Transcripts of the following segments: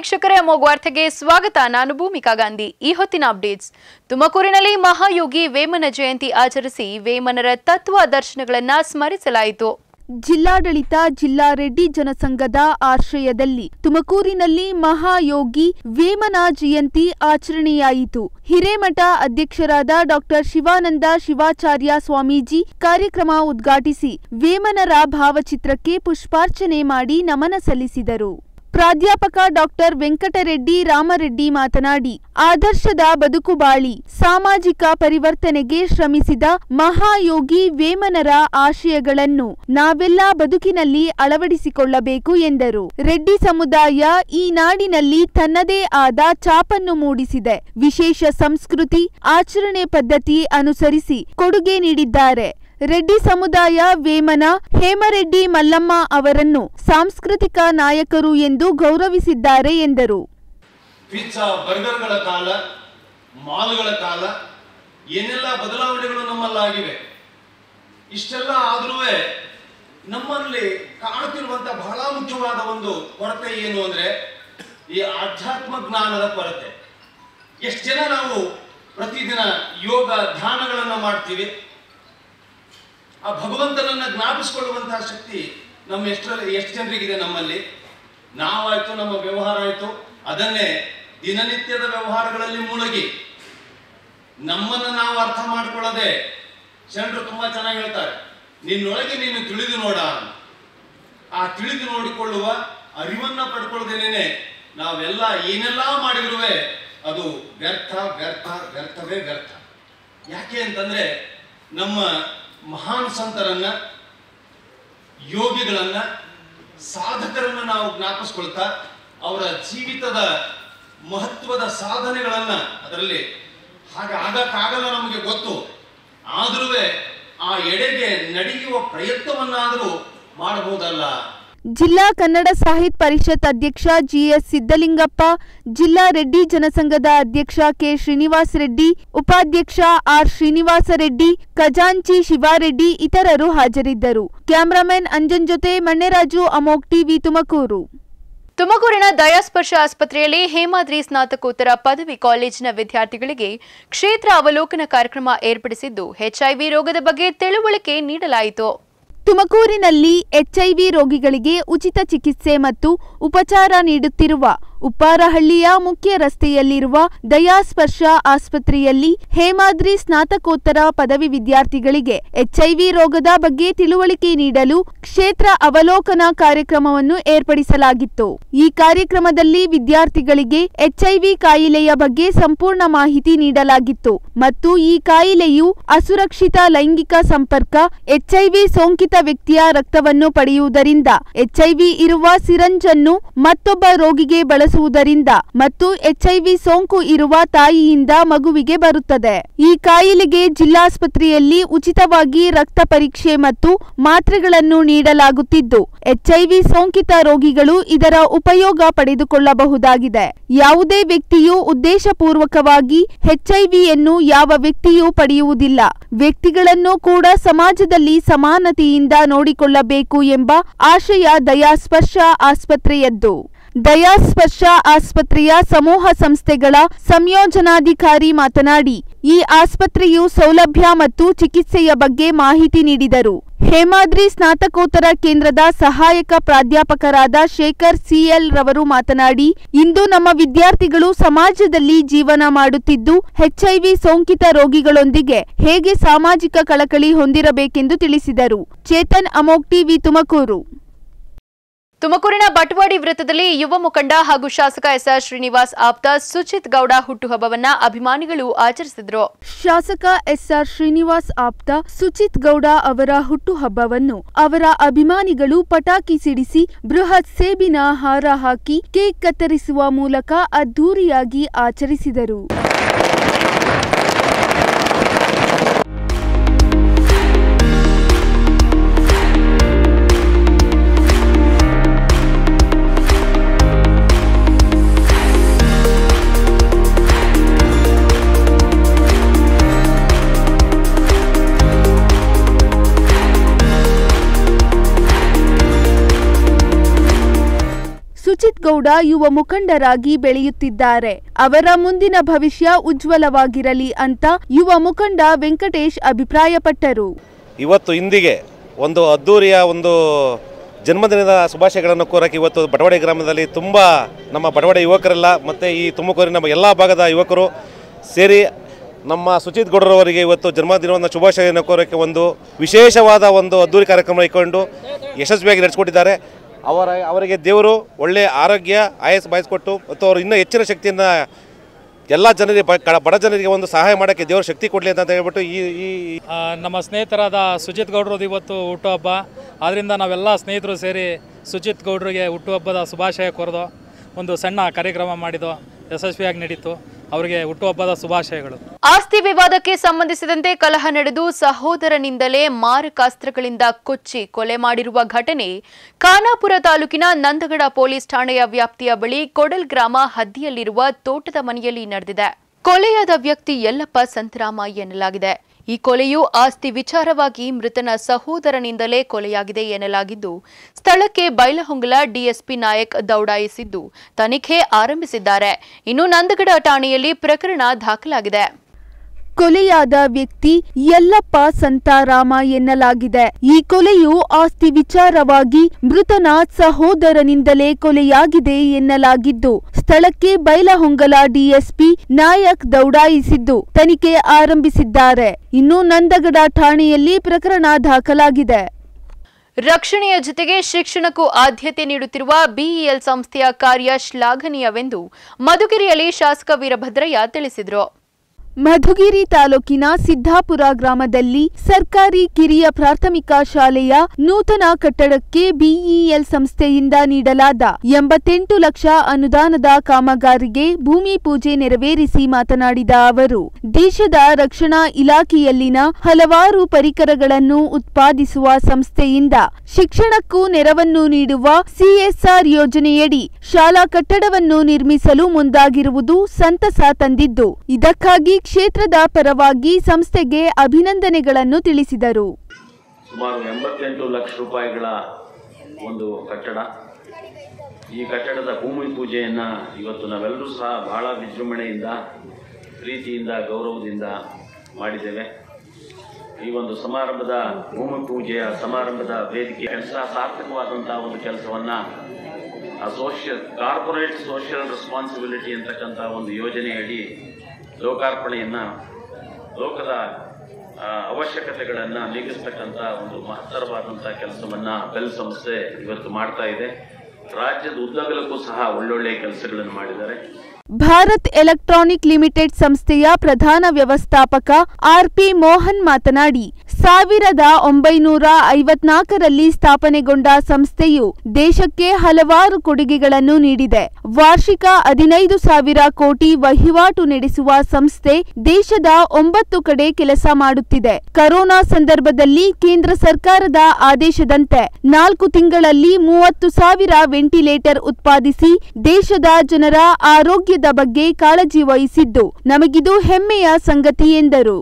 ವೀಕ್ಷಕರೇ ಅಮೋಘ್ ವಾರ್ತೆಗೆ ಸ್ವಾಗತ ನಾನು ಭೂಮಿಕಾ ಗಾಂಧಿ ಈ ಹೊತ್ತಿನ ಅಪ್ಡೇಟ್ಸ್ ತುಮಕೂರಿನಲ್ಲಿ ಮಹಾಯೋಗಿ ವೇಮನ ಜಯಂತಿ ಆಚರಿಸಿ ವೇಮನರ ತತ್ವ ದರ್ಶನಗಳನ್ನ ಸ್ಮರಿಸಲಾಯಿತು ಜಿಲ್ಲಾಡಳಿತ ಜಿಲ್ಲಾ ರೆಡ್ಡಿ ಜನಸಂಘದ ಆಶ್ರಯದಲ್ಲಿ ತುಮಕೂರಿನಲ್ಲಿ ಮಹಾಯೋಗಿ ವೇಮನ ಜಯಂತಿ ಆಚರಣೆಯಾಯಿತು ಹಿರೇಮಠ ಅಧ್ಯಕ್ಷರಾದ ಡಾಕ್ಟರ್ ಶಿವಾನಂದ ಶಿವಾಚಾರ್ಯ ಸ್ವಾಮೀಜಿ ಕಾರ್ಯಕ್ರಮ ಉದ್ಘಾಟಿಸಿ ವೇಮನರ ಭಾವಚಿತ್ರಕ್ಕೆ ಪುಷ್ಪಾರ್ಚನೆ ಮಾಡಿ ನಮನ ಸಲ್ಲಿಸಿದರು ಪ್ರಾಧ್ಯಾಪಕ ಡಾಕ್ಟರ್ ವೆಂಕಟರೆಡ್ಡಿ ರಾಮರೆಡ್ಡಿ ಮಾತನಾಡಿ ಆದರ್ಶದ ಬದುಕು ಬಾಳಿ ಸಾಮಾಜಿಕ ಪರಿವರ್ತನೆಗೆ ಶ್ರಮಿಸಿದ ಮಹಾಯೋಗಿ ವೇಮನರ ಆಶಯಗಳನ್ನು ನಾವೆಲ್ಲ ಬದುಕಿನಲ್ಲಿ ಅಳವಡಿಸಿಕೊಳ್ಳಬೇಕು ಎಂದರು ರೆಡ್ಡಿ ಸಮುದಾಯ ಈ ನಾಡಿನಲ್ಲಿ ತನ್ನದೇ ಆದ ಚಾಪನ್ನು ಮೂಡಿಸಿದೆ ವಿಶೇಷ ಸಂಸ್ಕೃತಿ ಆಚರಣೆ ಪದ್ಧತಿ ಅನುಸರಿಸಿ ಕೊಡುಗೆ ನೀಡಿದ್ದಾರೆ ರೆಡ್ಡಿ ಸಮುದಾಯ ವೇಮನ ಹೇಮರೆಡ್ಡಿ ಮಲ್ಲಮ್ಮ ಅವರನ್ನು ಸಾಂಸ್ಕೃತಿಕ ನಾಯಕರು ಎಂದು ಗೌರವಿಸಿದ್ದಾರೆ ಎಂದರು ಪಿಜ್ಜಾ ಬರ್ಗರ್ಗಳ ಕಾಲ ಮಾಲ್ಗಳ ಕಾಲ ಏನೆಲ್ಲ ಬದಲಾವಣೆಗಳು ನಮ್ಮಲ್ಲಾಗಿವೆ ಇಷ್ಟೆಲ್ಲ ಆದ್ರೂ ನಮ್ಮಲ್ಲಿ ಕಾಣುತ್ತಿರುವಂತ ಬಹಳ ಮುಖ್ಯವಾದ ಒಂದು ಕೊರತೆ ಏನು ಅಂದ್ರೆ ಈ ಆಧ್ಯಾತ್ಮ ಜ್ಞಾನದ ಕೊರತೆ ಎಷ್ಟು ಜನ ನಾವು ಪ್ರತಿದಿನ ಯೋಗ ಧ್ಯಾನಗಳನ್ನ ಮಾಡ್ತೀವಿ ಆ ಭಗವಂತನನ್ನ ಜ್ಞಾಪಿಸಿಕೊಳ್ಳುವಂತಹ ಶಕ್ತಿ ನಮ್ಮ ಎಷ್ಟರಲ್ಲಿ ಎಷ್ಟು ಜನರಿಗಿದೆ ನಮ್ಮಲ್ಲಿ ನಾವಾಯ್ತು ನಮ್ಮ ವ್ಯವಹಾರ ಆಯ್ತು ಅದನ್ನೇ ದಿನನಿತ್ಯದ ವ್ಯವಹಾರಗಳಲ್ಲಿ ಮುಳುಗಿ ನಮ್ಮನ್ನ ನಾವು ಅರ್ಥ ಮಾಡ್ಕೊಳ್ಳದೆ ಶರಣರು ತುಂಬಾ ಚೆನ್ನಾಗಿ ಹೇಳ್ತಾರೆ ನಿನ್ನೊಳಗೆ ನೀನು ತಿಳಿದು ನೋಡ ಆ ತಿಳಿದು ನೋಡಿಕೊಳ್ಳುವ ಅರಿವನ್ನ ಪಡ್ಕೊಳ್ಳದೇನೆ ನಾವೆಲ್ಲ ಏನೆಲ್ಲ ಮಾಡಿರುವೆ ಅದು ವ್ಯರ್ಥ ವ್ಯರ್ಥ ವ್ಯರ್ಥವೇ ವ್ಯರ್ಥ ಯಾಕೆ ಅಂತಂದ್ರೆ ನಮ್ಮ ಮಹಾನ್ ಸಂತರನ್ನ ಯೋಗಿಗಳನ್ನ ಸಾಧಕರನ್ನ ನಾವು ಜ್ಞಾಪಿಸ್ಕೊಳ್ತಾ ಅವರ ಜೀವಿತದ ಮಹತ್ವದ ಸಾಧನೆಗಳನ್ನ ಅದರಲ್ಲಿ ಹಾಗೆ ಆಗಕ್ಕಾಗಲ್ಲ ನಮಗೆ ಗೊತ್ತು ಆದ್ರೂ ಆ ಎಡೆಗೆ ನಡೆಯುವ ಪ್ರಯತ್ನವನ್ನಾದರೂ ಮಾಡಬಹುದಲ್ಲ ಜಿಲ್ಲಾ ಕನ್ನಡ ಸಾಹಿತ್ಯ ಪರಿಷತ್ ಅಧ್ಯಕ್ಷ ಜಿಎಸ್ ಸಿದ್ದಲಿಂಗಪ್ಪ ಜಿಲ್ಲಾ ರೆಡ್ಡಿ ಜನಸಂಘದ ಅಧ್ಯಕ್ಷ ಕೆ ಶ್ರೀನಿವಾಸ್ ರೆಡ್ಡಿ ಉಪಾಧ್ಯಕ್ಷ ಆರ್ ಶ್ರೀನಿವಾಸ ರೆಡ್ಡಿ ಖಜಾಂಚಿ ಶಿವಾರೆಡ್ಡಿ ಇತರರು ಹಾಜರಿದ್ದರು ಕ್ಯಾಮರಾಮನ್ ಅಂಜನ್ ಜೊತೆ ಮಣ್ಣೆರಾಜು ಅಮೋಕ್ ಟಿವಿ ತುಮಕೂರು ತುಮಕೂರಿನ ದಯಾಸ್ಪರ್ಶ ಆಸ್ಪತ್ರೆಯಲ್ಲಿ ಹೇಮಾದ್ರಿ ಸ್ನಾತಕೋತ್ತರ ಪದವಿ ಕಾಲೇಜಿನ ವಿದ್ಯಾರ್ಥಿಗಳಿಗೆ ಕ್ಷೇತ್ರ ಅವಲೋಕನ ಕಾರ್ಯಕ್ರಮ ಏರ್ಪಡಿಸಿದ್ದು ಎಚ್ಐವಿ ರೋಗದ ಬಗ್ಗೆ ತಿಳುವಳಿಕೆ ನೀಡಲಾಯಿತು ತುಮಕೂರಿನಲ್ಲಿ ಎಚ್ಐವಿ ರೋಗಿಗಳಿಗೆ ಉಚಿತ ಚಿಕಿತ್ಸೆ ಮತ್ತು ಉಪಚಾರ ನೀಡುತ್ತಿರುವ ಉಪ್ಪಾರಹಳ್ಳಿಯ ಮುಖ್ಯ ರಸ್ತೆಯಲ್ಲಿರುವ ದಯಾಸ್ಪರ್ಶ ಆಸ್ಪತ್ರೆಯಲ್ಲಿ ಹೇಮಾದ್ರಿ ಸ್ನಾತಕೋತ್ತರ ಪದವಿ ವಿದ್ಯಾರ್ಥಿಗಳಿಗೆ ಎಚ್ಐವಿ ರೋಗದ ಬಗ್ಗೆ ತಿಳುವಳಿಕೆ ನೀಡಲು ಕ್ಷೇತ್ರ ಅವಲೋಕನ ಕಾರ್ಯಕ್ರಮವನ್ನು ಏರ್ಪಡಿಸಲಾಗಿತ್ತು ಈ ಕಾರ್ಯಕ್ರಮದಲ್ಲಿ ವಿದ್ಯಾರ್ಥಿಗಳಿಗೆ ಎಚ್ಐವಿ ಕಾಯಿಲೆಯ ಬಗ್ಗೆ ಸಂಪೂರ್ಣ ಮಾಹಿತಿ ನೀಡಲಾಗಿತ್ತು ಮತ್ತು ಈ ಕಾಯಿಲೆಯು ಅಸುರಕ್ಷಿತ ಲೈಂಗಿಕ ಸಂಪರ್ಕ ಎಚ್ಐವಿ ಸೋಂಕಿತ ವ್ಯಕ್ತಿಯ ರಕ್ತವನ್ನು ಪಡೆಯುವುದರಿಂದ ಎಚ್ಐವಿ ಇರುವ ಸಿರಂಜ್ ಅನ್ನು ಮತ್ತೊಬ್ಬ ರೋಗಿಗೆ ಬಳಸುವುದರಿಂದ ಮತ್ತು ಎಚ್ಐವಿ ಸೋಂಕು ಇರುವ ತಾಯಿಯಿಂದ ಮಗುವಿಗೆ ಬರುತ್ತದೆ ಈ ಕಾಯಿಲೆಗೆ ಜಿಲ್ಲಾಸ್ಪತ್ರೆಯಲ್ಲಿ ಉಚಿತವಾಗಿ ರಕ್ತ ಪರೀಕ್ಷೆ ಮತ್ತು ಮಾತ್ರೆಗಳನ್ನು ನೀಡಲಾಗುತ್ತಿದ್ದು ಎಚ್ಐವಿ ಸೋಂಕಿತ ರೋಗಿಗಳು ಇದರ ಉಪಯೋಗ ಪಡೆದುಕೊಳ್ಳಬಹುದಾಗಿದೆ ಯಾವುದೇ ವ್ಯಕ್ತಿಯು ಉದ್ದೇಶಪೂರ್ವಕವಾಗಿ ಎಚ್ಐವಿಯನ್ನು ಯಾವ ವ್ಯಕ್ತಿಯೂ ಪಡೆಯುವುದಿಲ್ಲ ವ್ಯಕ್ತಿಗಳನ್ನು ಕೂಡ ಸಮಾಜದಲ್ಲಿ ಸಮಾನತೆಯಿಂದ ನೋಡಿಕೊಳ್ಳಬೇಕು ಎಂಬ ಆಶಯ ದಯಾಸ್ಪರ್ಶ ಆಸ್ಪತ್ರೆಯದ್ದು ದಯಾಸ್ಪರ್ಶ ಆಸ್ಪತ್ರೆಯ ಸಮೂಹ ಸಂಸ್ಥೆಗಳ ಸಂಯೋಜನಾಧಿಕಾರಿ ಮಾತನಾಡಿ ಈ ಆಸ್ಪತ್ರೆಯು ಸೌಲಭ್ಯ ಮತ್ತು ಚಿಕಿತ್ಸೆಯ ಬಗ್ಗೆ ಮಾಹಿತಿ ನೀಡಿದರು ಹೇಮಾದ್ರಿ ಸ್ನಾತಕೋತ್ತರ ಕೇಂದ್ರದ ಸಹಾಯಕ ಪ್ರಾಧ್ಯಾಪಕರಾದ ಶೇಖರ್ ಸಿಎಲ್ ರವರು ಮಾತನಾಡಿ ಇಂದು ನಮ್ಮ ವಿದ್ಯಾರ್ಥಿಗಳು ಸಮಾಜದಲ್ಲಿ ಜೀವನ ಮಾಡುತ್ತಿದ್ದು ಎಚ್ಐವಿ ಸೋಂಕಿತ ರೋಗಿಗಳೊಂದಿಗೆ ಹೇಗೆ ಸಾಮಾಜಿಕ ಕಳಕಳಿ ಹೊಂದಿರಬೇಕೆಂದು ತಿಳಿಸಿದರು ಚೇತನ್ ಅಮೋಕ್ ಟಿವಿ ತುಮಕೂರು ತುಮಕೂರಿನ ಬಟವಾಡಿ ವೃತ್ತದಲ್ಲಿ ಯುವ ಮುಖಂಡ ಹಾಗೂ ಶಾಸಕ ಎಸ್ಆರ್ ಶ್ರೀನಿವಾಸ್ ಆಪ್ತ ಸುಚಿತ್ ಗೌಡ ಹುಟ್ಟುಹಬ್ಬವನ್ನ ಅಭಿಮಾನಿಗಳು ಆಚರಿಸಿದ್ರು ಶಾಸಕ ಎಸ್ಆರ್ ಶ್ರೀನಿವಾಸ್ ಆಪ್ತ ಸುಚಿತ್ ಗೌಡ ಅವರ ಹುಟ್ಟುಹಬ್ಬವನ್ನು ಅವರ ಅಭಿಮಾನಿಗಳು ಪಟಾಕಿ ಸಿಡಿಸಿ ಬೃಹತ್ ಸೇಬಿನ ಹಾರ ಹಾಕಿ ಕೇಕ್ ಕತ್ತರಿಸುವ ಮೂಲಕ ಅದ್ದೂರಿಯಾಗಿ ಆಚರಿಸಿದರು ಸುಚಿತ್ ಗೌಡ ಯುವ ಮುಖಂಡರಾಗಿ ಬೆಳೆಯುತ್ತಿದ್ದಾರೆ ಅವರ ಮುಂದಿನ ಭವಿಷ್ಯ ಉಜ್ವಲವಾಗಿರಲಿ ಅಂತ ಯುವ ಮುಖಂಡ ವೆಂಕಟೇಶ್ ಅಭಿಪ್ರಾಯಪಟ್ಟರು ಇವತ್ತು ಇಂದಿಗೆ ಒಂದು ಅದ್ಧೂರಿಯ ಒಂದು ಜನ್ಮದಿನದ ಶುಭಾಶಯಗಳನ್ನು ಕೋರಕ್ಕೆ ಇವತ್ತು ಬಟವಾಡಿ ಗ್ರಾಮದಲ್ಲಿ ತುಂಬ ನಮ್ಮ ಬಟವಾಡಿ ಯುವಕರೆಲ್ಲ ಮತ್ತು ಈ ತುಮಕೂರಿನ ಎಲ್ಲ ಭಾಗದ ಯುವಕರು ಸೇರಿ ನಮ್ಮ ಸುಚಿತ್ ಗೌಡರವರಿಗೆ ಇವತ್ತು ಜನ್ಮದಿನವನ್ನು ಶುಭಾಶಯವನ್ನು ಕೋರೋಕ್ಕೆ ಒಂದು ವಿಶೇಷವಾದ ಒಂದು ಅದ್ಧೂರಿ ಕಾರ್ಯಕ್ರಮ ಇಟ್ಕೊಂಡು ಯಶಸ್ವಿಯಾಗಿ ನಡೆಸ್ಕೊಟ್ಟಿದ್ದಾರೆ ಅವರ ಅವರಿಗೆ ದೇವರು ಒಳ್ಳೆಯ ಆರೋಗ್ಯ ಆಯಸ್ ಬಾಯಿಸ್ಕೊಟ್ಟು ಮತ್ತು ಅವರು ಇನ್ನೂ ಹೆಚ್ಚಿನ ಶಕ್ತಿಯನ್ನು ಎಲ್ಲ ಜನರಿಗೆ ಬ- ಕ- ಬಡ ಜನರಿಗೆ ಒಂದು ಸಹಾಯ ಮಾಡೋಕ್ಕೆ ದೇವರು ಶಕ್ತಿ ಕೊಡಲಿ ಅಂತ ಹೇಳ್ಬಿಟ್ಟು ಈ ಈ ಆ, ನಮ್ಮ ಸ್ನೇಹಿತರಾದ ಸುಜಿತ್ ಗೌಡ್ರದ್ದು ಇವತ್ತು ಹುಟ್ಟುಹಬ್ಬ ಆದ್ದರಿಂದ ನಾವೆಲ್ಲ ಸ್ನೇಹಿತರು ಸೇರಿ ಸುಜಿತ್ ಗೌಡ್ರಿಗೆ ಹುಟ್ಟುಹಬ್ಬದ ಶುಭಾಶಯ ಕೋರಿದೋ ಒಂದು ಸಣ್ಣ ಕಾರ್ಯಕ್ರಮ ಮಾಡಿದೋ ಯಶಸ್ವಿಯಾಗಿ ನಡೀತು ಅವರಿಗೆ ಹುಟ್ಟುಹಬ್ಬದ ಶುಭಾಶಯಗಳು ಆಸ್ತಿ ವಿವಾದಕ್ಕೆ ಸಂಬಂಧಿಸಿದಂತೆ ಕಲಹ ನಡೆದು ಸಹೋದರನಿಂದಲೇ ಮಾರಕಾಸ್ತ್ರಗಳಿಂದ ಕೊಚ್ಚಿ ಕೊಲೆ ಮಾಡಿರುವ ಘಟನೆ ಖಾನಾಪುರ ತಾಲೂಕಿನ ನಂದಗಡ ಪೊಲೀಸ್ ಠಾಣೆಯ ವ್ಯಾಪ್ತಿಯ ಬಳಿ ಕೊಡಲ್ ಗ್ರಾಮ ಹದ್ದಿಯಲ್ಲಿರುವ ತೋಟದ ಮನೆಯಲ್ಲಿ ನಡೆದಿದೆ ಕೊಲೆಯಾದ ವ್ಯಕ್ತಿ ಯಲ್ಲಪ್ಪ ಸಂತರಾಮ ಎನ್ನಲಾಗಿದೆ ಈ ಕೊಲೆಯು ಆಸ್ತಿ ವಿಚಾರವಾಗಿ ಮೃತನ ಸಹೋದರನಿಂದಲೇ ಕೊಲೆಯಾಗಿದೆ ಎನ್ನಲಾಗಿದ್ದು ಸ್ಥಳಕ್ಕೆ ಬೈಲಹೊಂಗಲ ಡಿಎಸ್ಪಿ ನಾಯಕ್ ದೌಡಾಯಿಸಿದ್ದು ತನಿಖೆ ಆರಂಭಿಸಿದ್ದಾರೆ ಇನ್ನು ನಂದಗಡ ಠಾಣೆಯಲ್ಲಿ ಪ್ರಕರಣ ದಾಖಲಾಗಿದೆ ಕೊಲೆಯಾದ ವ್ಯಕ್ತಿ ಯಲ್ಲಪ್ಪ ಸಂತಾರಾಮ ಎನ್ನಲಾಗಿದೆ ಈ ಕೊಲೆಯು ಆಸ್ತಿ ವಿಚಾರವಾಗಿ ಮೃತನ ಸಹೋದರನಿಂದಲೇ ಕೊಲೆಯಾಗಿದೆ ಎನ್ನಲಾಗಿದ್ದು ಸ್ಥಳಕ್ಕೆ ಬೈಲಹೊಂಗಲ ಡಿಎಸ್ಪಿ ನಾಯಕ್ ದೌಡಾಯಿಸಿದ್ದು ತನಿಖೆ ಆರಂಭಿಸಿದ್ದಾರೆ ಇನ್ನು ನಂದಗಡ ಠಾಣೆಯಲ್ಲಿ ಪ್ರಕರಣ ದಾಖಲಾಗಿದೆ ರಕ್ಷಣೆಯ ಜೊತೆಗೆ ಶಿಕ್ಷಣಕ್ಕೂ ಆದ್ಯತೆ ನೀಡುತ್ತಿರುವ ಬಿಇಎಲ್ ಸಂಸ್ಥೆಯ ಕಾರ್ಯ ಶ್ಲಾಘನೀಯವೆಂದು ಮಧುಗಿರಿಯಲ್ಲಿ ಶಾಸಕ ವೀರಭದ್ರಯ್ಯ ತಿಳಿಸಿದರು ಮಧುಗಿರಿ ತಾಲೂಕಿನ ಸಿದ್ದಾಪುರ ಗ್ರಾಮದಲ್ಲಿ ಸರ್ಕಾರಿ ಕಿರಿಯ ಪ್ರಾಥಮಿಕ ಶಾಲೆಯ ನೂತನ ಕಟ್ಟಡಕ್ಕೆ ಬಿಇಎಲ್ ಸಂಸ್ಥೆಯಿಂದ ನೀಡಲಾದ ಎಂಬತ್ತೆಂಟು ಲಕ್ಷ ಅನುದಾನದ ಕಾಮಗಾರಿಗೆ ಭೂಮಿ ಪೂಜೆ ನೆರವೇರಿಸಿ ಮಾತನಾಡಿದ ಅವರು ದೇಶದ ರಕ್ಷಣಾ ಇಲಾಖೆಯಲ್ಲಿನ ಹಲವಾರು ಪರಿಕರಗಳನ್ನು ಉತ್ಪಾದಿಸುವ ಸಂಸ್ಥೆಯಿಂದ ಶಿಕ್ಷಣಕ್ಕೂ ನೆರವನ್ನು ನೀಡುವ ಸಿಎಸ್ಆರ್ ಯೋಜನೆಯಡಿ ಶಾಲಾ ಕಟ್ಟಡವನ್ನು ನಿರ್ಮಿಸಲು ಮುಂದಾಗಿರುವುದು ಸಂತಸ ತಂದಿದ್ದು ಇದಕ್ಕಾಗಿ ಕ್ಷೇತ್ರದ ಪರವಾಗಿ ಸಂಸ್ಥೆಗೆ ಅಭಿನಂದನೆಗಳನ್ನು ತಿಳಿಸಿದರು ಸುಮಾರು ಎಂಬತ್ತೆಂಟು ಲಕ್ಷ ರೂಪಾಯಿಗಳ ಒಂದು ಕಟ್ಟಡ ಈ ಕಟ್ಟಡದ ಭೂಮಿ ಪೂಜೆಯನ್ನು ಇವತ್ತು ನಾವೆಲ್ಲರೂ ಸಹ ಬಹಳ ವಿಜೃಂಭಣೆಯಿಂದ ಪ್ರೀತಿಯಿಂದ ಗೌರವದಿಂದ ಮಾಡಿದ್ದೇವೆ ಈ ಒಂದು ಸಮಾರಂಭದ ಭೂಮಿ ಪೂಜೆಯ ಸಮಾರಂಭದ ವೇದಿಕೆ ಕೆಲಸ ಸಾರ್ಥಕವಾದಂತಹ ಒಂದು ಕೆಲಸವನ್ನ ಸೋಷಿಯಲ್ ಕಾರ್ಪೊರೇಟ್ ಸೋಷಿಯಲ್ ರೆಸ್ಪಾನ್ಸಿಬಿಲಿಟಿ ಅಂತಕ್ಕಂಥ ಒಂದು ಯೋಜನೆಯಡಿ ಲೋಕಾರ್ಪಣೆಯನ್ನ ಲೋಕದ ಆ, ಅವಶ್ಯಕತೆಗಳನ್ನ ನೀಗಿಸ್ತಕ್ಕಂಥ ಒಂದು ಮಹತ್ತರವಾದಂಥ ಕೆಲಸವನ್ನ ಬೆಲ್ ಸಂಸ್ಥೆ ಇವತ್ತು ಮಾಡ್ತಾ ಇದೆ ರಾಜ್ಯದ ಉದ್ದಗಲಕ್ಕೂ ಸಹ ಒಳ್ಳೊಳ್ಳೆ ಕೆಲಸಗಳನ್ನು ಮಾಡಿದ್ದಾರೆ ಭಾರತ್ ಎಲೆಕ್ಟ್ರಾನಿಕ್ ಲಿಮಿಟೆಡ್ ಸಂಸ್ಥೆಯ ಪ್ರಧಾನ ವ್ಯವಸ್ಥಾಪಕ ಆರ್ಪಿ ಮೋಹನ್ ಮಾತನಾಡಿ ಸಾವಿರದ ಒಂಬೈನೂರ ಐವತ್ನಾಲ್ಕರಲ್ಲಿ ಸ್ಥಾಪನೆಗೊಂಡ ಸಂಸ್ಥೆಯು ದೇಶಕ್ಕೆ ಹಲವಾರು ಕೊಡುಗೆಗಳನ್ನು ನೀಡಿದೆ ವಾರ್ಷಿಕ ಹದಿನೈದು ಸಾವಿರ ಕೋಟಿ ವಹಿವಾಟು ನಡೆಸುವ ಸಂಸ್ಥೆ ದೇಶದ ಒಂಬತ್ತು ಕಡೆ ಕೆಲಸ ಮಾಡುತ್ತಿದೆ ಕರೋನಾ ಸಂದರ್ಭದಲ್ಲಿ ಕೇಂದ್ರ ಸರ್ಕಾರದ ಆದೇಶದಂತೆ ನಾಲ್ಕು ತಿಂಗಳಲ್ಲಿ ಮೂವತ್ತು ಸಾವಿರ ವೆಂಟಿಲೇಟರ್ ಉತ್ಪಾದಿಸಿ ದೇಶದ ಜನರ ಆರೋಗ್ಯದ ಬಗ್ಗೆ ಕಾಳಜಿ ವಹಿಸಿದ್ದು ನಮಗಿದು ಹೆಮ್ಮೆಯ ಸಂಗತಿ ಎಂದರು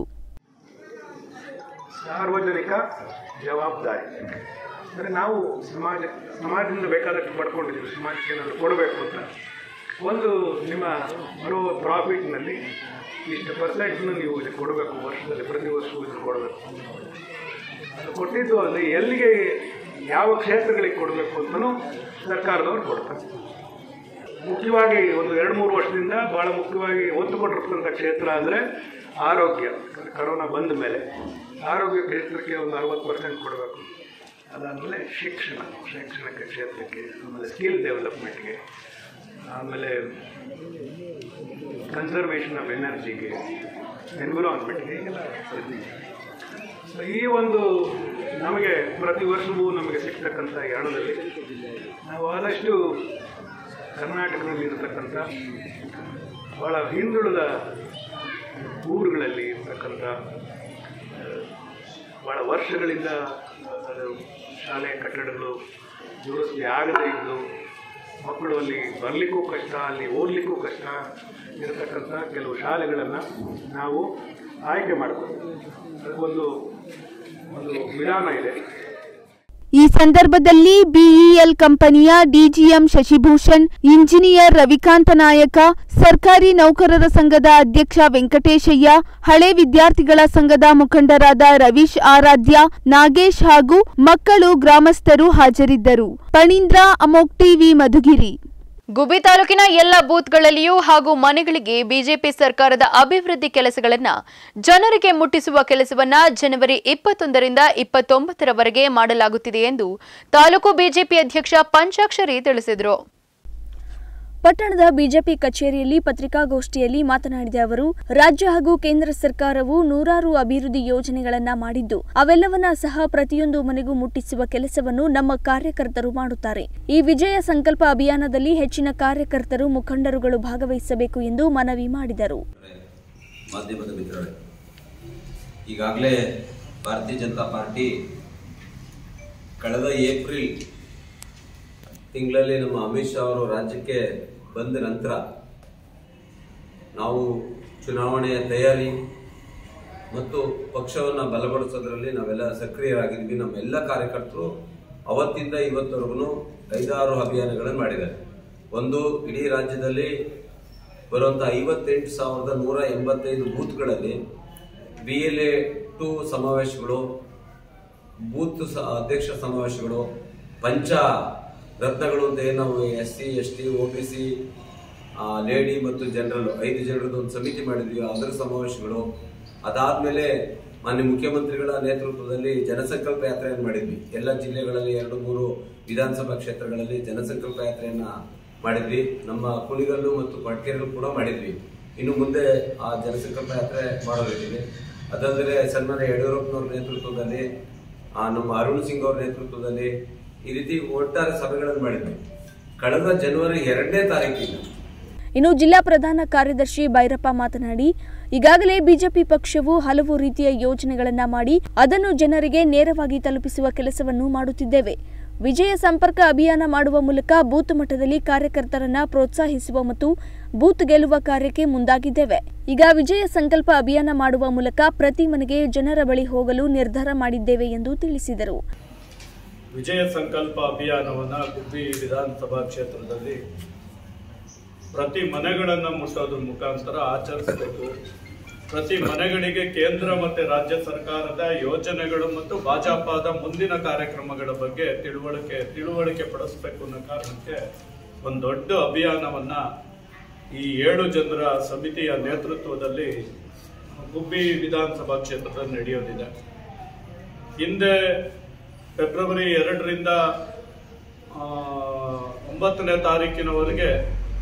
ಸಾರ್ವಜನಿಕ ಜವಾಬ್ದಾರಿ ಅಂದರೆ ನಾವು ಸಮಾಜ ಸಮಾಜದಿಂದ ಬೇಕಾದಷ್ಟು ಪಡ್ಕೊಂಡಿದ್ದೀವಿ ಸಮಾಜಕ್ಕೆ ಏನಾದರೂ ಕೊಡಬೇಕು ಅಂತ ಒಂದು ನಿಮ್ಮ ಬರೋ ಪ್ರಾಫಿಟ್ನಲ್ಲಿ ಇಷ್ಟು ಪರ್ಸೆಂಟ್ನ ನೀವು ಇದಕ್ಕೆ ಕೊಡಬೇಕು ವರ್ಷದಲ್ಲಿ ಪ್ರತಿ ವರ್ಷವೂ ಇದನ್ನು ಕೊಡಬೇಕು ಅದು ಕೊಟ್ಟಿದ್ದು ಅಲ್ಲಿ ಎಲ್ಲಿಗೆ ಯಾವ ಕ್ಷೇತ್ರಗಳಿಗೆ ಕೊಡಬೇಕು ಅಂತಲೂ ಸರ್ಕಾರದವ್ರು ಕೊಡ್ತಾರೆ ಮುಖ್ಯವಾಗಿ ಒಂದು ಎರಡು ಮೂರು ವರ್ಷದಿಂದ ಭಾಳ ಮುಖ್ಯವಾಗಿ ಒತ್ತು ಕೊಟ್ಟಿರ್ತಕ್ಕಂಥ ಕ್ಷೇತ್ರ ಅಂದರೆ ಆರೋಗ್ಯ ಕರೋನಾ ಬಂದ ಮೇಲೆ ಆರೋಗ್ಯ ಕ್ಷೇತ್ರಕ್ಕೆ ಒಂದು ಅರವತ್ತು ಪರ್ಸೆಂಟ್ ಕೊಡಬೇಕು ಅದಾದಮೇಲೆ ಶಿಕ್ಷಣ ಶೈಕ್ಷಣಿಕ ಕ್ಷೇತ್ರಕ್ಕೆ ಆಮೇಲೆ ಸ್ಕಿಲ್ ಡೆವಲಪ್ಮೆಂಟ್ಗೆ ಆಮೇಲೆ ಕನ್ಸರ್ವೇಷನ್ ಆಫ್ ಎನರ್ಜಿಗೆ ಎನ್ವಿರಾನ್ಮೆಂಟ್ಗೆ ಹೀಗೆಲ್ಲ ಸೊ ಈ ಒಂದು ನಮಗೆ ಪ್ರತಿ ವರ್ಷವೂ ನಮಗೆ ಸಿಗ್ತಕ್ಕಂಥ ಈ ಹಣದಲ್ಲಿ ನಾವು ಆದಷ್ಟು ಕರ್ನಾಟಕದಲ್ಲಿ ಇರತಕ್ಕಂಥ ಭಾಳ ಹಿಂದುಳಿದ ಊರುಗಳಲ್ಲಿ ಇರ್ತಕ್ಕಂಥ ಆ, ಭಾಳ ವರ್ಷಗಳಿಂದ ಅದು ಶಾಲೆಯ ಕಟ್ಟಡಗಳು ದುರಸ್ತಿ ಆಗದೇ ಇದ್ದು ಮಕ್ಕಳು ಅಲ್ಲಿ ಬರಲಿಕ್ಕೂ ಕಷ್ಟ ಅಲ್ಲಿ ಓದಲಿಕ್ಕೂ ಕಷ್ಟ ಇರತಕ್ಕಂಥ ಕೆಲವು ಶಾಲೆಗಳನ್ನು ನಾವು ಆಯ್ಕೆ ಮಾಡಬೇಕು ಅದಕ್ಕೊಂದು ಒಂದು ವಿಧಾನ ಇದೆ ಈ ಸಂದರ್ಭದಲ್ಲಿ ಬಿಇಎಲ್ ಕಂಪನಿಯ ಡಿಜಿಎಂ ಶಶಿಭೂಷಣ್ ಇಂಜಿನಿಯರ್ ರವಿಕಾಂತ ನಾಯಕ ಸರ್ಕಾರಿ ನೌಕರರ ಸಂಘದ ಅಧ್ಯಕ್ಷ ವೆಂಕಟೇಶಯ್ಯ ಹಳೆ ವಿದ್ಯಾರ್ಥಿಗಳ ಸಂಘದ ಮುಖಂಡರಾದ ರವೀಶ್ ಆರಾಧ್ಯ ನಾಗೇಶ್ ಹಾಗೂ ಮಕ್ಕಳು ಗ್ರಾಮಸ್ಥರು ಹಾಜರಿದ್ದರು ಪಣೀಂದ್ರ ಅಮೋಕ್ ಟಿವಿ ಮಧುಗಿರಿ ಗುಬಿ ತಾಲೂಕಿನ ಎಲ್ಲ ಬೂತ್ಗಳಲ್ಲಿಯೂ ಹಾಗೂ ಮನೆಗಳಿಗೆ ಬಿಜೆಪಿ ಸರ್ಕಾರದ ಅಭಿವೃದ್ಧಿ ಕೆಲಸಗಳನ್ನ ಜನರಿಗೆ ಮುಟ್ಟಿಸುವ ಕೆಲಸವನ್ನ ಜನವರಿ ಇಪ್ಪತ್ತೊಂದರಿಂದ ಇಪ್ಪತ್ತೊಂಬತ್ತರವರೆಗೆ ಮಾಡಲಾಗುತ್ತಿದೆ ಎಂದು ತಾಲೂಕು ಬಿಜೆಪಿ ಅಧ್ಯಕ್ಷ ಪಂಚಾಕ್ಷರಿ ತಿಳಿಸಿದರು ಪಟ್ಟಣದ ಬಿಜೆಪಿ ಕಚೇರಿಯಲ್ಲಿ ಪತ್ರಿಕಾಗೋಷ್ಠಿಯಲ್ಲಿ ಮಾತನಾಡಿದ ಅವರು ರಾಜ್ಯ ಹಾಗೂ ಕೇಂದ್ರ ಸರ್ಕಾರವು ನೂರಾರು ಅಭಿವೃದ್ಧಿ ಯೋಜನೆಗಳನ್ನ ಮಾಡಿದ್ದು ಅವೆಲ್ಲವನ್ನ ಸಹ ಪ್ರತಿಯೊಂದು ಮನೆಗೂ ಮುಟ್ಟಿಸುವ ಕೆಲಸವನ್ನು ನಮ್ಮ ಕಾರ್ಯಕರ್ತರು ಮಾಡುತ್ತಾರೆ ಈ ವಿಜಯ ಸಂಕಲ್ಪ ಅಭಿಯಾನದಲ್ಲಿ ಹೆಚ್ಚಿನ ಕಾರ್ಯಕರ್ತರು ಮುಖಂಡರುಗಳು ಭಾಗವಹಿಸಬೇಕು ಎಂದು ಮನವಿ ಮಾಡಿದರು ಮಾಧ್ಯಮದ ಮಿತ್ರರೇ ಈಗಾಗಲೇ ಭಾರತೀಯ ಜನತಾ ಪಾರ್ಟಿ ಕಳೆದ ಏಪ್ರಿಲ್ ತಿಂಗಳಲ್ಲಿ ನಮ್ಮ ಅಮಿತ್ ಶಾ ಅವರು ರಾಜ್ಯಕ್ಕೆ ಬಂದ ನಂತರ ನಾವು ಚುನಾವಣೆಯ ತಯಾರಿ ಮತ್ತು ಪಕ್ಷವನ್ನು ಬಲಪಡಿಸೋದ್ರಲ್ಲಿ ನಾವೆಲ್ಲ ಸಕ್ರಿಯರಾಗಿದ್ವಿ ನಮ್ಮ ಎಲ್ಲ ಕಾರ್ಯಕರ್ತರು ಅವತ್ತಿಂದ ಇವತ್ತವರೆಗೂ ಐದಾರು ಅಭಿಯಾನಗಳನ್ನು ಮಾಡಿದ್ದಾರೆ ಒಂದು ಇಡೀ ರಾಜ್ಯದಲ್ಲಿ ಬರುವಂಥ ಐವತ್ತೆಂಟು ಸಾವಿರದ ನೂರ ಎಂಬತ್ತೈದು ಬೂತ್ಗಳಲ್ಲಿ ಬಿ ಎಲ್ ಎ ಟು ಸಮಾವೇಶಗಳು ಬೂತ್ ಸ ಅಧ್ಯಕ್ಷ ಸಮಾವೇಶಗಳು ಪಂಚ ರತ್ನಗಳು ಅಂತ ಏನು ನಾವು S C S T O B C lady ಮತ್ತು ಜನರಲ್ ಐದು ಜನರದ್ದು ಒಂದು ಸಮಿತಿ ಮಾಡಿದ್ವಿ ಅದರ ಸಮಾವೇಶಗಳು ಅದಾದ್ಮೇಲೆ ಮಾನ್ಯ ಮುಖ್ಯಮಂತ್ರಿಗಳ ನೇತೃತ್ವದಲ್ಲಿ ಜನಸಂಕಲ್ಪ ಯಾತ್ರೆಯನ್ನು ಮಾಡಿದ್ವಿ ಎಲ್ಲ ಜಿಲ್ಲೆಗಳಲ್ಲಿ ಎರಡು ಮೂರು ವಿಧಾನಸಭಾ ಕ್ಷೇತ್ರಗಳಲ್ಲಿ ಜನಸಂಕಲ್ಪ ಯಾತ್ರೆಯನ್ನ ಮಾಡಿದ್ವಿ ನಮ್ಮ ಕುಣಿಗಲ್ಲು ಮತ್ತು ಕೊಟ್ಗೆರೆಲ್ಲೂ ಕೂಡ ಮಾಡಿದ್ವಿ ಇನ್ನು ಮುಂದೆ ಆ ಜನಸಂಕಲ್ಪ ಯಾತ್ರೆ ಮಾಡೋದಿದ್ದೀವಿ ಅದಲ್ಲದೆ ಸನ್ಮಾನ್ಯ ಯಡಿಯೂರಪ್ಪನವ್ರ ನೇತೃತ್ವದಲ್ಲಿ ಆ, ನಮ್ಮ ಅರುಣ್ ಸಿಂಗ್ ಅವ್ರ ನೇತೃತ್ವದಲ್ಲಿ ಈ ರೀತಿ ಒಟ್ಟಾರೆ ಸಭೆಗಳನ್ನು ಮಾಡಿದ್ವಿ ಕಳೆದ ಜನವರಿ ಎರಡನೇ ತಾರೀಕಿನ ಇನ್ನು ಜಿಲ್ಲಾ ಪ್ರಧಾನ ಕಾರ್ಯದರ್ಶಿ ಭೈರಪ್ಪ ಮಾತನಾಡಿ ಈಗಾಗಲೇ ಬಿಜೆಪಿ ಪಕ್ಷವು ಹಲವು ರೀತಿಯ ಯೋಜನೆಗಳನ್ನ ಮಾಡಿ ಅದನ್ನು ಜನರಿಗೆ ನೇರವಾಗಿ ತಲುಪಿಸುವ ಕೆಲಸವನ್ನು ಮಾಡುತ್ತಿದ್ದೇವೆ ವಿಜಯ ಸಂಪರ್ಕ ಅಭಿಯಾನ ಮಾಡುವ ಮೂಲಕ ಬೂತ್ ಮಟ್ಟದಲ್ಲಿ ಕಾರ್ಯಕರ್ತರನ್ನ ಪ್ರೋತ್ಸಾಹಿಸುವ ಮತ್ತು ಬೂತ್ ಗೆಲ್ಲುವ ಕಾರ್ಯಕ್ಕೆ ಮುಂದಾಗಿದ್ದೇವೆ ಈಗ ವಿಜಯ ಸಂಕಲ್ಪ ಅಭಿಯಾನ ಮಾಡುವ ಮೂಲಕ ಪ್ರತಿ ಮನೆಗೆ ಜನರ ಬಳಿ ಹೋಗಲು ನಿರ್ಧಾರ ಮಾಡಿದ್ದೇವೆ ಎಂದು ತಿಳಿಸಿದರು ವಿಜಯ ಸಂಕಲ್ಪ ಅಭಿಯಾನವನ್ನು ಗುಬ್ಬಿ ವಿಧಾನಸಭಾ ಕ್ಷೇತ್ರದಲ್ಲಿ ಪ್ರತಿ ಮನೆಗಳನ್ನು ಮುಟ್ಟೋದ್ರ ಮುಖಾಂತರ ಆಚರಿಸಬೇಕು ಪ್ರತಿ ಮನೆಗಳಿಗೆ ಕೇಂದ್ರ ಮತ್ತು ರಾಜ್ಯ ಸರ್ಕಾರದ ಯೋಜನೆಗಳು ಮತ್ತು ಭಾಜಪಾದ ಮುಂದಿನ ಕಾರ್ಯಕ್ರಮಗಳ ಬಗ್ಗೆ ತಿಳುವಳಿಕೆ ತಿಳುವಳಿಕೆ ಪಡಿಸಬೇಕು ಅನ್ನೋ ಕಾರಣಕ್ಕೆ ಒಂದು ದೊಡ್ಡ ಅಭಿಯಾನವನ್ನ ಈ ಏಳು ಜನರ ಸಮಿತಿಯ ನೇತೃತ್ವದಲ್ಲಿ ಗುಬ್ಬಿ ವಿಧಾನಸಭಾ ಕ್ಷೇತ್ರದಲ್ಲಿ ನಡೆಯೋದಿದೆ ಹಿಂದೆ ಫೆಬ್ರವರಿ ಎರಡರಿಂದ ಆ, ಒಂಬತ್ತನೇ ತಾರೀಕಿನವರೆಗೆ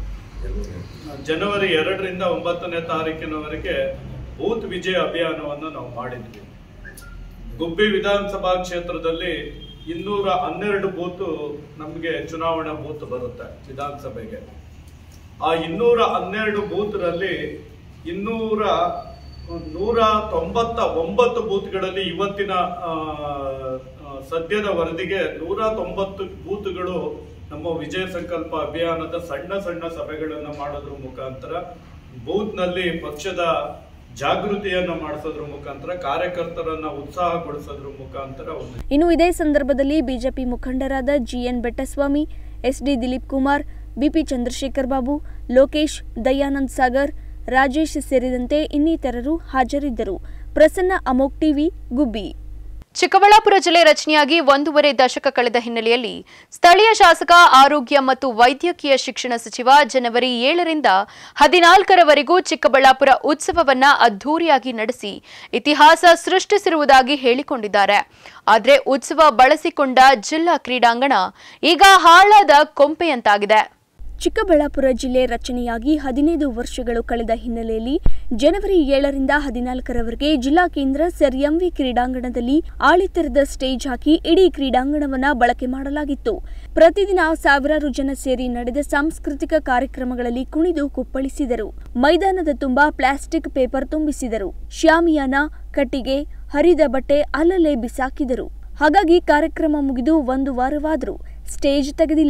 ಜನವರಿ ಎರಡರಿಂದ ಒಂಬತ್ತನೇ ತಾರೀಕಿನವರೆಗೆ ಬೂತ್ ವಿಜಯ ಅಭಿಯಾನವನ್ನು ನಾವು ಮಾಡಿದ್ವಿ ಗುಬ್ಬಿ ವಿಧಾನಸಭಾ ಕ್ಷೇತ್ರದಲ್ಲಿ ಇನ್ನೂರ ಹನ್ನೆರಡು ಬೂತ್ ನಮಗೆ ಚುನಾವಣಾ ಬೂತ್ ಬರುತ್ತೆ ವಿಧಾನಸಭೆಗೆ ಆ ಇನ್ನೂರ ಹನ್ನೆರಡು ಬೂತ್ನಲ್ಲಿ ಇನ್ನೂರ ನೂರ ತೊಂಬತ್ತ ಒಂಬತ್ತು ಬೂತ್ಗಳಲ್ಲಿ ಇವತ್ತಿನ ಆ, ಆ, ಸದ್ಯದ ವರದಿಗೆ ನೂರ ತೊಂಬತ್ತು ಬೂತ್ಗಳು ನಮ್ಮ ವಿಜಯ ಸಂಕಲ್ಪ ಅಭಿಯಾನದ ಸಣ್ಣ ಸಣ್ಣ ಸಭೆಗಳನ್ನು ಮಾಡೋದ್ರ ಮುಖಾಂತರ ಬೂತ್ನಲ್ಲಿ ಪಕ್ಷದ ಜಾಗೃತಿಯನ್ನ ಮಾಡಿಸೋದ್ರ ಮುಖಾಂತರ ಕಾರ್ಯಕರ್ತರನ್ನ ಉತ್ಸಾಹಗೊಳಿಸೋದ್ರ ಮುಖಾಂತರ ಒಂದು ಇನ್ನು ಇದೇ ಸಂದರ್ಭದಲ್ಲಿ ಬಿಜೆಪಿ ಮುಖಂಡರಾದ G N Bettaswamy S D Dilip Kumar B P Chandrashekhar Babu Lokesh Dayanand Sagar Rajesh ಸೇರಿದಂತೆ ಇನ್ನಿತರರು ಹಾಜರಿದ್ದರು ಪ್ರಸನ್ನ ಅಮೋಕ್ ಟಿವಿ ಗುಬ್ಬಿ ಚಿಕ್ಕಬಳ್ಳಾಪುರ ಜಿಲ್ಲೆ ರಚನೆಯಾಗಿ ಒಂದೂವರೆ ದಶಕ ಕಳೆದ ಹಿನ್ನೆಲೆಯಲ್ಲಿ ಸ್ಥಳೀಯ ಶಾಸಕ ಆರೋಗ್ಯ ಮತ್ತು ವೈದ್ಯಕೀಯ ಶಿಕ್ಷಣ ಸಚಿವ ಜನವರಿ ಏಳರಿಂದ ಹದಿನಾಲ್ಕರವರೆಗೂ ಚಿಕ್ಕಬಳ್ಳಾಪುರ ಉತ್ಸವವನ್ನ ಅದ್ಧೂರಿಯಾಗಿ ನಡೆಸಿ ಇತಿಹಾಸ ಸೃಷ್ಟಿಸಿರುವುದಾಗಿ ಹೇಳಿಕೊಂಡಿದ್ದಾರೆ ಆದರೆ ಉತ್ಸವ ಬಳಸಿಕೊಂಡ ಜಿಲ್ಲಾ ಕ್ರೀಡಾಂಗಣ ಈಗ ಹಾಳಾದ ಕೊಂಪೆಯಂತಾಗಿದೆ ಚಿಕ್ಕಬಳ್ಳಾಪುರ ಜಿಲ್ಲೆ ರಚನೆಯಾಗಿ ಹದಿನೈದು ವರ್ಷಗಳು ಕಳೆದ ಹಿನ್ನೆಲೆಯಲ್ಲಿ ಜನವರಿ ಏಳರಿಂದ ಹದಿನಾಲ್ಕರವರೆಗೆ ಜಿಲ್ಲಾ ಕೇಂದ್ರ ಸರ್ ಎಂವಿ ಕ್ರೀಡಾಂಗಣದಲ್ಲಿ ಆಳಿತರದ ಸ್ಟೇಜ್ ಹಾಕಿ ಇಡೀ ಕ್ರೀಡಾಂಗಣವನ್ನ ಬಳಕೆ ಮಾಡಲಾಗಿತ್ತು ಪ್ರತಿದಿನ ಸಾವಿರಾರು ಜನ ಸೇರಿ ನಡೆದ ಸಾಂಸ್ಕೃತಿಕ ಕಾರ್ಯಕ್ರಮಗಳಲ್ಲಿ ಕುಣಿದು ಕುಪ್ಪಳಿಸಿದರು ಮೈದಾನದ ತುಂಬಾ ಪ್ಲಾಸ್ಟಿಕ್ ಪೇಪರ್ ತುಂಬಿಸಿದರು ಶಾಮಿಯಾನ ಕಟ್ಟಿಗೆ ಹರಿದ ಬಟ್ಟೆ ಅಲ್ಲಲ್ಲೇ ಬಿಸಾಕಿದರು ಹಾಗಾಗಿ ಕಾರ್ಯಕ್ರಮ ಮುಗಿದು ಒಂದು ವಾರವಾದರೂ ಸ್ಟೇಜ್ ತೆಗೆದಿಲ್ಲ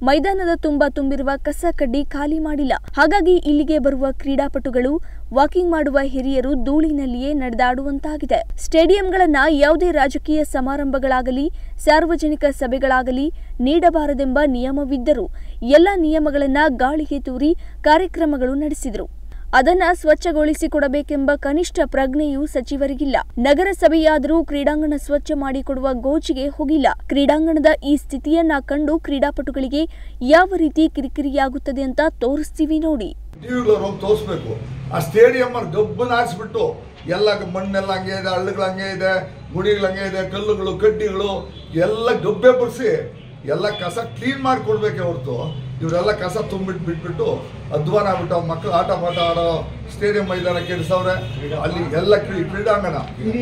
ಮೈದಾನದ ತುಂಬ ತುಂಬಿರುವ ಕಸ ಕಡ್ಡಿ ಖಾಲಿ ಮಾಡಿಲ್ಲ ಹಾಗಾಗಿ ಇಲ್ಲಿಗೆ ಬರುವ ಕ್ರೀಡಾಪಟುಗಳು ವಾಕಿಂಗ್ ಮಾಡುವ ಹಿರಿಯರು ಧೂಳಿನಲ್ಲಿಯೇ ನಡೆದಾಡುವಂತಾಗಿದೆ ಸ್ಟೇಡಿಯಂಗಳನ್ನ ಯಾವುದೇ ರಾಜಕೀಯ ಸಮಾರಂಭಗಳಾಗಲಿ ಸಾರ್ವಜನಿಕ ಸಭೆಗಳಾಗಲಿ ನೀಡಬಾರದೆಂಬ ನಿಯಮವಿದ್ದರೂ ಎಲ್ಲ ನಿಯಮಗಳನ್ನ ಗಾಳಿಗೆ ತೂರಿ ಕಾರ್ಯಕ್ರಮಗಳು ನಡೆಸಿದರು ಅದನ್ನ ಸ್ವಚ್ಛಗೊಳಿಸಿಕೊಡಬೇಕೆಂಬ ಕನಿಷ್ಠ ಪ್ರಜ್ಞೆಯೂ ಸಚಿವರಿಗಿಲ್ಲ ನಗರಸಭೆಯಾದರೂ ಕ್ರೀಡಾಂಗಣ ಸ್ವಚ್ಛ ಮಾಡಿಕೊಡುವ ಗೋಜಿಗೆ ಹೋಗಿಲ್ಲ ಕ್ರೀಡಾಂಗಣದ ಈ ಸ್ಥಿತಿಯನ್ನ ಕಂಡು ಕ್ರೀಡಾಪಟುಗಳಿಗೆ ಯಾವ ರೀತಿ ಕಿರಿಕಿರಿಯಾಗುತ್ತದೆ ಅಂತ ತೋರಿಸ್ತೀವಿ ನೋಡಿ ಟಿವಿಗಳವ್ರು ಹೋಗಿ ತೋರಿಸ್ಬೇಕು ಆ ಸ್ಟೇಡಿಯಂ ಅಲ್ಲಿ ಗಬ್ಬನ ಹಾಕ್ಸ್ಬಿಟ್ಟು ಎಲ್ಲ ಮಣ್ಣೆಲ್ಲ ಹಂಗೆ ಇದೆ ಹಳ್ಳಗಳು ಹಂಗೆ ಇದೆ ಗುಡಿಗಳು ಹಂಗೆ ಇದೆ ಕಲ್ಲುಗಳು ಕಡ್ಡಿಗಳು ಎಲ್ಲ ಗಬ್ಬೆ ಬರ್ಸಿ ಎಲ್ಲ ಕಸ ಕ್ಲೀನ್ ಮಾಡಿ ಕೊಡ್ಬೇಕೆ ಹೊರತು ಇವರೆಲ್ಲ ಕಸ ತುಂಬಿಟ್ಟು ಬಿಟ್ಬಿಟ್ಟು ಅಧ್ವಾನ ಆಗ್ಬಿಟ್ಟು ಅವ್ರ ಮಕ್ಕಳು ಆಟ ಪಾಠ ಆಡೋ ಸ್ಟೇಡಿಯಂ ಮೈದಾನ ಕೆಡಿಸವ್ರೆ ಅಲ್ಲಿ ಎಲ್ಲ ಕ್ರೀ- ಕ್ರೀಡಾಂಗಣ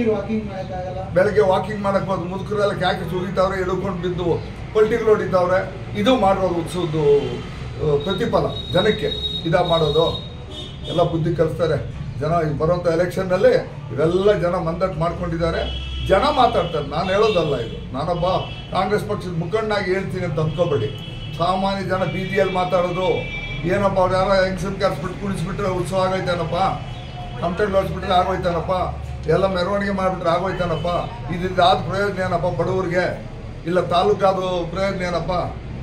ಬೆಳಗ್ಗೆ ವಾಕಿಂಗ್ ಮಾಡಕ್ ಬಂದು ಮುದುಕರೆಲ್ಲ ಕ್ಯಾಕೆ ಸುರಿತಾವ್ರೆ ಎಳ್ಕೊಂಡು ಬಿದ್ದು ಪಲ್ಟಿಗಳು ಹೊಡಿತಾವ್ರೆ ಇದು ಮಾಡಿರೋದು ಉತ್ಸವದ್ದು ಆ, ಪ್ರತಿಫಲ ಜನಕ್ಕೆ ಇದ ಮಾಡೋದು ಎಲ್ಲ ಬುದ್ಧಿ ಕಲಿಸ್ತಾರೆ ಜನ ಈ ಬರುವಂಥ ಎಲೆಕ್ಷನ್ನಲ್ಲಿ ಇವೆಲ್ಲ ಜನ ಮಂದಟ್ಟು ಮಾಡ್ಕೊಂಡಿದ್ದಾರೆ ಜನ ಮಾತಾಡ್ತಾರೆ ನಾನು ಹೇಳೋದಲ್ಲ ಇದು ನಾನೊಬ್ಬ ಕಾಂಗ್ರೆಸ್ ಪಕ್ಷದ ಮುಖಂಡನಾಗಿ ಹೇಳ್ತೀನಿ ಅಂತ ಅಂದ್ಕೋಬೇಡಿ ಸಾಮಾನ್ಯ ಜನ ಬೀದಿಯಲ್ಲಿ ಮಾತಾಡೋದು ಏನಪ್ಪ ಅವ್ರು ಯಾರೋ ಹೆಂಗಸನ್ ಕರ್ಸ್ಬಿಟ್ಟು ಕುಣಿಸ್ಬಿಟ್ರೆ ಉತ್ಸವ ಆಗೈತೇನಪ್ಪ ಕಂಪ್ಲೇಂಟ್ ಹೊಡ್ಸ್ಬಿಟ್ರೆ ಆಗೋಯ್ತಾನಪ್ಪ ಎಲ್ಲ ಮೆರವಣಿಗೆ ಮಾಡಿಬಿಟ್ರೆ ಆಗೋಯ್ತಾನಪ್ಪ ಇದರಿಂದ ಆದ ಪ್ರಯೋಜನ ಏನಪ್ಪ ಬಡವರಿಗೆ ಇಲ್ಲ ತಾಲೂಕಾದ ಪ್ರಯೋಜನ ಏನಪ್ಪ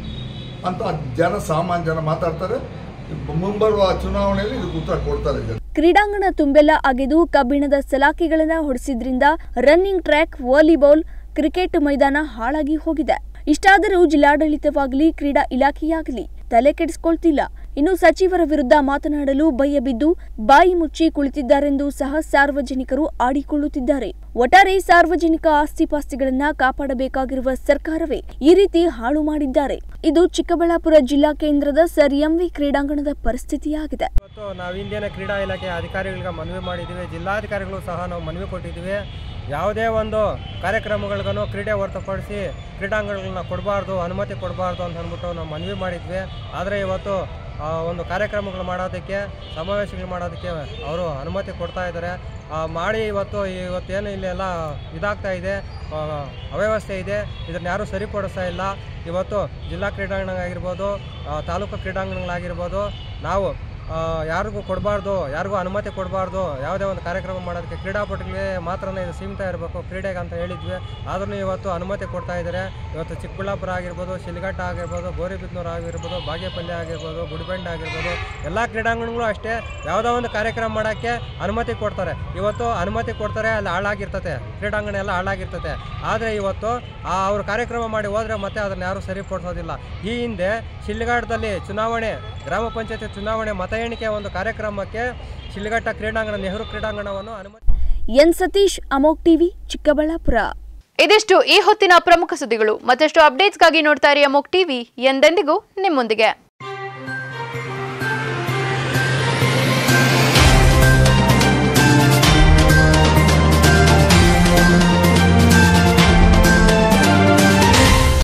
ಅಂತ ಜನ ಸಾಮಾನ್ಯ ಜನ ಮಾತಾಡ್ತಾರೆ ಮುಂಬರುವ ಚುನಾವಣೆಯಲ್ಲಿ ಇದಕ್ಕೆ ಉತ್ತರ ಕೊಡ್ತಾರೆ ಜನ ಕ್ರೀಡಾಂಗಣ ತುಂಬೆಲ್ಲ ಅಗೆದು ಕಬ್ಬಿಣದ ಸಲಾಕೆಗಳನ್ನ ಹೊಡೆಸಿದ್ರಿಂದ ರನ್ನಿಂಗ್ ಟ್ರ್ಯಾಕ್ ವಾಲಿಬಾಲ್ ಕ್ರಿಕೆಟ್ ಮೈದಾನ ಹಾಳಾಗಿ ಹೋಗಿದೆ ಇಷ್ಟಾದರೂ ಜಿಲ್ಲಾಡಳಿತವಾಗಲಿ ಕ್ರೀಡಾ ಇಲಾಖೆಯಾಗಲಿ ತಲೆ ಕೆಡಿಸಿಕೊಳ್ತಿಲ್ಲ ಇನ್ನು ಸಚಿವರ ವಿರುದ್ಧ ಮಾತನಾಡಲು ಭಯ ಬಿದ್ದು ಬಾಯಿ ಮುಚ್ಚಿ ಕುಳಿತಿದ್ದಾರೆಂದು ಸಹ ಸಾರ್ವಜನಿಕರು ಆಡಿಕೊಳ್ಳುತ್ತಿದ್ದಾರೆ ಒಟ್ಟಾರೆ ಸಾರ್ವಜನಿಕ ಆಸ್ತಿಪಾಸ್ತಿಗಳನ್ನ ಕಾಪಾಡಬೇಕಾಗಿರುವ ಸರ್ಕಾರವೇ ಈ ರೀತಿ ಹಾಳು ಮಾಡಿದ್ದಾರೆ ಇದು ಚಿಕ್ಕಬಳ್ಳಾಪುರ ಜಿಲ್ಲಾ ಕೇಂದ್ರದ ಸರ್ ಎಂವಿ ಕ್ರೀಡಾಂಗಣದ ಪರಿಸ್ಥಿತಿಯಾಗಿದೆ ಇವತ್ತು ನಾವು ಇಂದಿನ ಕ್ರೀಡಾ ಇಲಾಖೆ ಅಧಿಕಾರಿಗಳಿಗೆ ಮನವಿ ಮಾಡಿದ್ದೀವಿ ಜಿಲ್ಲಾಧಿಕಾರಿಗಳು ಸಹ ನಾವು ಮನವಿ ಕೊಟ್ಟಿದ್ದೀವಿ ಯಾವುದೇ ಒಂದು ಕಾರ್ಯಕ್ರಮಗಳಿಗೂ ಕ್ರೀಡೆ ಹೊರತುಪಡಿಸಿ ಕ್ರೀಡಾಂಗಣಗಳನ್ನ ಕೊಡಬಾರ್ದು ಅನುಮತಿ ಕೊಡಬಾರ್ದು ಅಂತ ಅಂದ್ಬಿಟ್ಟು ನಾವು ಮನವಿ ಮಾಡಿದ್ವಿ ಆದರೆ ಇವತ್ತು ಆ, ಒಂದು ಕಾರ್ಯಕ್ರಮಗಳು ಮಾಡೋದಕ್ಕೆ ಸಮಾವೇಶಗಳು ಮಾಡೋದಕ್ಕೆ ಅವರು ಅನುಮತಿ ಕೊಡ್ತಾ ಇದ್ದಾರೆ ಆ, ಮಾಡಿ ಇವತ್ತು ಇವತ್ತೇನು ಇಲ್ಲೆಲ್ಲ ಇದಾಗ್ತಾ ಇದೆ ಆ, ಅವ್ಯವಸ್ಥೆ ಇದೆ ಇದನ್ನ ಯಾರೂ ಸರಿಪಡಿಸ್ತಾ ಇಲ್ಲ ಇವತ್ತು ಜಿಲ್ಲಾ ಕ್ರೀಡಾಂಗಣ ಆಗಿರ್ಬೋದು ಆ, ತಾಲೂಕು ಕ್ರೀಡಾಂಗಣಗಳಾಗಿರ್ಬೋದು ನಾವು ಆ, ಯಾರಿಗೂ ಕೊಡಬಾರ್ದು ಯಾರಿಗೂ ಅನುಮತಿ ಕೊಡಬಾರ್ದು ಯಾವುದೇ ಒಂದು ಕಾರ್ಯಕ್ರಮ ಮಾಡೋದಕ್ಕೆ ಕ್ರೀಡಾಪಟುಗಳಿಗೆ ಮಾತ್ರನೇ ಇದು ಸೀಮಿತ ಇರಬೇಕು ಕ್ರೀಡೆಗೆ ಅಂತ ಹೇಳಿದ್ವಿ ಆದ್ರೂ ಇವತ್ತು ಅನುಮತಿ ಕೊಡ್ತಾ ಇದ್ದಾರೆ ಇವತ್ತು ಚಿಕ್ಕಬಳ್ಳಾಪುರ ಆಗಿರ್ಬೋದು ಶಿಲ್ಘಟ್ಟ ಆಗಿರ್ಬೋದು ಗೋರಿಬಿದ್ನೂರು ಆಗಿರ್ಬೋದು ಬಾಗೇಪಲ್ಲಿ ಆಗಿರ್ಬೋದು ಗುಡಿಬಂಡೆ ಆಗಿರ್ಬೋದು ಎಲ್ಲ ಕ್ರೀಡಾಂಗಣಗಳು ಅಷ್ಟೇ ಯಾವುದೋ ಒಂದು ಕಾರ್ಯಕ್ರಮ ಮಾಡೋಕ್ಕೆ ಅನುಮತಿ ಕೊಡ್ತಾರೆ ಇವತ್ತು ಅನುಮತಿ ಕೊಡ್ತಾರೆ ಅಲ್ಲಿ ಹಾಳಾಗಿರ್ತತೆ ಕ್ರೀಡಾಂಗಣ ಎಲ್ಲ ಹಾಳಾಗಿರ್ತತೆ ಆದರೆ ಇವತ್ತು ಆ ಅವ್ರು ಕಾರ್ಯಕ್ರಮ ಮಾಡಿ ಹೋದರೆ ಮತ್ತೆ ಅದನ್ನು ಯಾರೂ ಸರಿಪಡಿಸೋದಿಲ್ಲ ಈ ಹಿಂದೆ ಶಿಲ್ಘಟ್ಟದಲ್ಲಿ ಚುನಾವಣೆ ಗ್ರಾಮ ಪಂಚಾಯತಿ ಚುನಾವಣೆ ಮತ ಎಣಿಕೆ ಒಂದು ಕಾರ್ಯಕ್ರಮಕ್ಕೆ ಶಿಲ್ಘಟ್ಟ ಕ್ರೀಡಾಂಗಣ ನೆಹರು ಕ್ರೀಡಾಂಗಣವನ್ನು ಅನುಮತಿ ಎನ್ ಸತೀಶ್ ಅಮೋಕ್ ಟಿವಿ ಚಿಕ್ಕಬಳ್ಳಾಪುರ ಇದಿಷ್ಟು ಈ ಹೊತ್ತಿನ ಪ್ರಮುಖ ಸುದ್ದಿಗಳು ಮತ್ತಷ್ಟು ಅಪ್ಡೇಟ್ಸ್ಗಾಗಿ ನೋಡ್ತಾ ಇರಿ ಅಮೋಕ್ ಟಿವಿ ಎಂದೆಂದಿಗೂ ನಿಮ್ಮೊಂದಿಗೆ